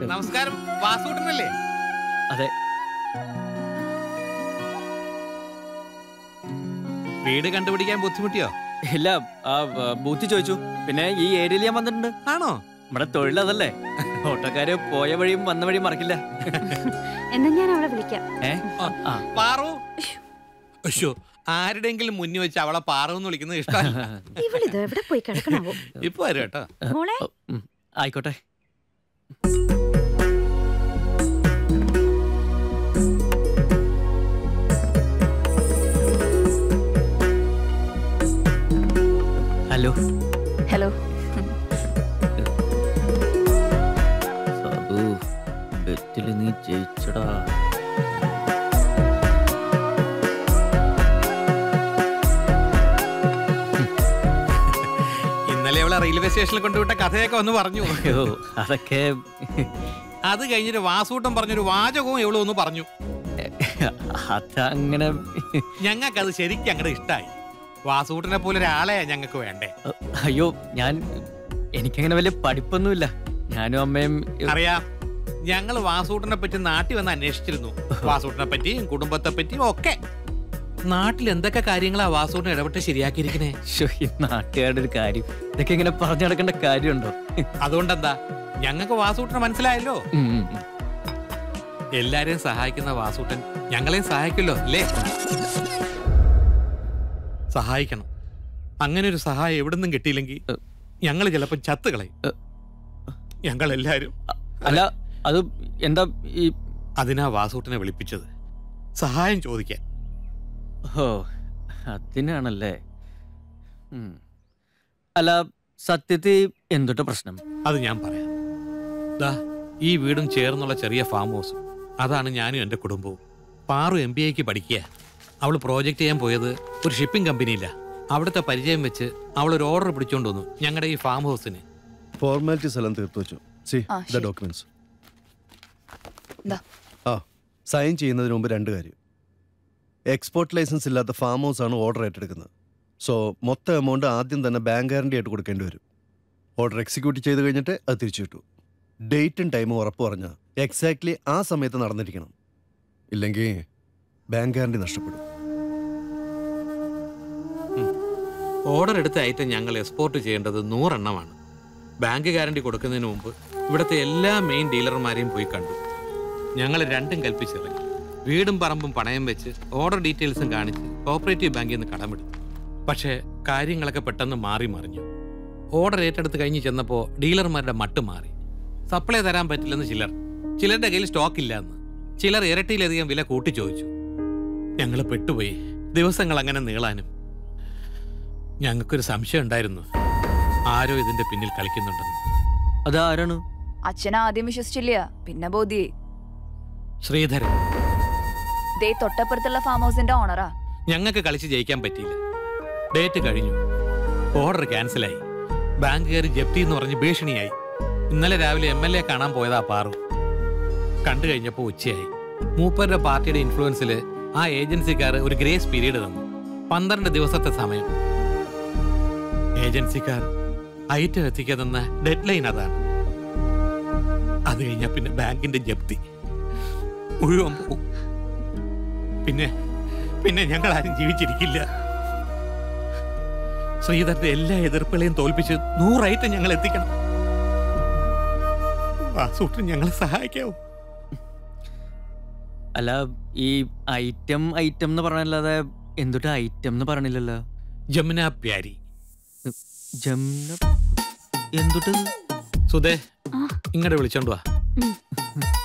നമസ്കാരം വാസൂട്ടനല്ലേ അതെ വീട് കണ്ടുപിടിക്കാൻ ബുദ്ധിമുട്ടിയോ ഇല്ല ആ ആ, ബൂത്ത് ചോദിച്ചു പിന്നെ ഈ ഏരിയയിൽ ഞാൻ വന്നിട്ടുണ്ട് ആണോ നമ്മുടെ തൊഴിൽ അതല്ലേ ഓട്ടോക്കാര് പോയ വഴിയും വന്ന വഴിയും മറക്കില്ല എന്നാ ഞാൻ അവളെ വിളിക്കാം ഏ ആ പാറു അയ്യോ ആരുടെങ്കിലും മുന്നിൽ വെച്ച് അവളെ പാറു എന്ന് വിളിക്കുന്നത് ഇഷ്ടമല്ല ഇവളിത് എവിടെ പോയി കിടക്കണാവോ ഇപ്പൊ വരും കേട്ടോ മോളെ ഉം, ആയിക്കോട്ടെ ഹലോ ഹലോ സാബു ബെറ്റില് നീ ജയിച്ചടാ ഇന്നലെ അവളെ റെയിൽവേ സ്റ്റേഷനിൽ കൊണ്ടുവിട്ട കഥയൊക്കെ ഒന്ന് പറഞ്ഞു അയ്യോ അതൊക്കെ അത് കഴിഞ്ഞിട്ട് വാസൂട്ടം പറഞ്ഞൊരു വാചകവും എവളും ഒന്ന് പറഞ്ഞു അതങ്ങനെ ഞങ്ങൾക്കത് ശരിക്കും അങ്ങോട്ട് ഇഷ്ടമായി വാസൂട്ടനെ പോലെ ഒരാളെയാ ഞങ്ങൾക്ക് വേണ്ടേ അയ്യോ ഞാൻ എനിക്കങ്ങനെ വലിയ പഠിപ്പൊന്നുമില്ല ഞാനും അമ്മയും അറിയാം ഞങ്ങൾ വാസൂട്ടനെ പറ്റി നാട്ടിൽ വന്ന് അന്വേഷിച്ചിരുന്നു വാസൂട്ടനെ പറ്റിയും കുടുംബത്തെ പറ്റിയും ഒക്കെ നാട്ടിൽ എന്തൊക്കെ കാര്യങ്ങളാ വാസൂട്ടൻ ഇടപെട്ട് ശരിയാക്കിയിരിക്കണേ ശ്ശോ, ഈ നാട്ടുകാരുടെ ഒരു കാര്യം ഇതൊക്കെ ഇങ്ങനെ പറഞ്ഞു നടക്കേണ്ട കാര്യമുണ്ടോ അതുകൊണ്ടെന്താ ഞങ്ങൾക്ക് വാസൂട്ടനെ മനസ്സിലായല്ലോ ഉം, ഉം, ഉം. എല്ലാരെയും സഹായിക്കുന്ന വാസൂട്ടൻ ഞങ്ങളെയും സഹായിക്കല്ലോ അല്ലേ സഹായിക്കണം അങ്ങനെ ഒരു സഹായം എവിടുന്നും കിട്ടിയില്ലെങ്കിൽ ഞങ്ങൾ ചിലപ്പോൾ ചത്ത് കളയും ഞങ്ങൾ എല്ലാരും അല്ല അത് എന്താ ഈ അതിനാ വാസൂട്ടനെ വിളിപ്പിച്ചത് സഹായം ചോദിക്കാൻ ഓ അതിനാണല്ലേ ഉം. അല്ല സത്യത്തിൽ എന്തൊട്ട് പ്രശ്നം അത് ഞാൻ പറയാം ദാ ഈ വീടും ചേർന്നുള്ള ചെറിയ ഫാം ഹൗസ് അതാണ് ഞാനും എൻ്റെ കുടുംബവും പാറു എം ബി ഐക്ക് പഠിക്കുക അവൾ പ്രോജക്റ്റ് ചെയ്യാൻ പോയത് ഒരു ഷിപ്പിംഗ് കമ്പനിയില്ല അവിടുത്തെ പരിചയം വെച്ച് അവൾ ഒരു ഓർഡർ പിടിച്ചോണ്ട് വന്നു ഞങ്ങളുടെ ഈ ഫാം ഹൗസിന് ഫോർമാലിറ്റീസ് എല്ലാം തീർത്തു വെച്ചു സി ആ, ദ ശരി. ഡോക്യുമെന്റ്സ് ദാ. ആ സൈൻ ചെയ്യുന്നതിന് മുമ്പ് രണ്ട് കാര്യം എക്സ്പോർട്ട് ലൈസൻസ് ഇല്ലാത്ത ഫാം ഹൗസ് ആണ് ഓർഡർ ഏറ്റെടുക്കുന്നത് സോ മൊത്തം എമൗണ്ട് ആദ്യം തന്നെ ബാങ്ക് ഗ്യാരണ്ടി ആയിട്ട് കൊടുക്കേണ്ടി വരും ഓർഡർ എക്സിക്യൂട്ട് ചെയ്ത് കഴിഞ്ഞിട്ട് അത് തിരിച്ചു കിട്ടു ഡേറ്റും ടൈമും ഉറപ്പ് പറഞ്ഞാൽ എക്സാക്ട്ലി ആ സമയത്ത് നടന്നിരിക്കണം ഇല്ലെങ്കിൽ ബാങ്ക് ഗ്യാരണ്ടി നഷ്ടപ്പെടും ഓർഡർ എടുത്ത ഐറ്റം ഞങ്ങൾ എക്സ്പോർട്ട് ചെയ്യേണ്ടത് നൂറെണ്ണമാണ് ബാങ്ക് ഗ്യാരണ്ടി കൊടുക്കുന്നതിന് മുമ്പ് ഇവിടുത്തെ എല്ലാ മെയിൻ ഡീലർമാരെയും പോയി കണ്ടു ഞങ്ങൾ രണ്ടും കൽപ്പിച്ചിറങ്ങി വീടും പറമ്പും പണയം വെച്ച് ഓർഡർ ഡീറ്റെയിൽസും കാണിച്ച് കോപ്പറേറ്റീവ് ബാങ്കിൽ നിന്ന് കടമെടുത്തു പക്ഷേ കാര്യങ്ങളൊക്കെ പെട്ടെന്ന് മാറി മറിഞ്ഞു ഓർഡർ ഏറ്റെടുത്ത് കഴിഞ്ഞ് ചെന്നപ്പോൾ ഡീലർമാരുടെ മട്ട് മാറി സപ്ലൈ തരാൻ പറ്റില്ലെന്ന് ചിലർ ചിലരുടെ കയ്യിൽ സ്റ്റോക്ക് ഇല്ല എന്ന് ചിലർ ഇരട്ടിയിലധികം വില കൂട്ടി ചോദിച്ചു ഞങ്ങൾ പെട്ടുപോയി ദിവസങ്ങൾ അങ്ങനെ നീളാനും ഞങ്ങൾക്കൊരു സംശയം ഉണ്ടായിരുന്നു ആരോ ഇതിന്റെ പിന്നിൽ കളിക്കുന്നുണ്ടെന്ന് അതാരാണ് അച്ഛൻ ആദ്യം വിശ്വസിച്ചില്ല പിന്നെ ബോധ്യേ ശ്രീധരൻ ദേ തൊട്ടപ്പുറത്തുള്ള ഫാം ഹൗസിന്റെ ഓണറാ ഞങ്ങൾക്ക് കളിച്ച് ജയിക്കാൻ പറ്റിയില്ല ഡേറ്റ് കഴിഞ്ഞു ഓർഡർ ക്യാൻസലായി ബാങ്ക് കയറി ജപ്തി എന്ന് പറഞ്ഞ് ഭീഷണിയായി ഇന്നലെ രാവിലെ എം എൽ എ കാണാൻ പോയതാ പാറു കണ്ടു കഴിഞ്ഞപ്പോൾ ഉച്ചയായി മൂപ്പരുടെ പാർട്ടിയുടെ ഇൻഫ്ലുവൻസിൽ ആ ഏജൻസിക്കാർ ഒരു ഗ്രേസ് പീരീഡ് തന്നു പന്ത്രണ്ട് ദിവസത്തെ സമയം ഏജൻസിക്കാർ ഐറ്റം എത്തിക്കാതെന്ന ഡെഡ് ലൈൻ അതാണ് അത് കഴിഞ്ഞാൽ പിന്നെ ബാങ്കിന്റെ ജപ്തി മുഴുവൻ പോകും പിന്നെ പിന്നെ ഞങ്ങൾ ആരും ജീവിച്ചിരിക്കില്ല ശ്രീധരന്റെ എല്ലാ എതിർപ്പുകളെയും തോൽപ്പിച്ച് നൂറായിട്ട് ഞങ്ങൾ എത്തിക്കണം വാസൂട്ടിന് ഞങ്ങളെ സഹായിക്കാവോ അല്ല ഈ ഐറ്റം ഐറ്റം എന്ന് പറഞ്ഞല്ലാതെ എന്തൊട്ട് ഐറ്റം എന്ന് പറഞ്ഞില്ലല്ലോ ജമുന പ്യാരി ജംന എന്തൊട്ട് സുധേ ആ. ഇങ്ങോട്ട് വിളിച്ചോണ്ട് വാ ഉം.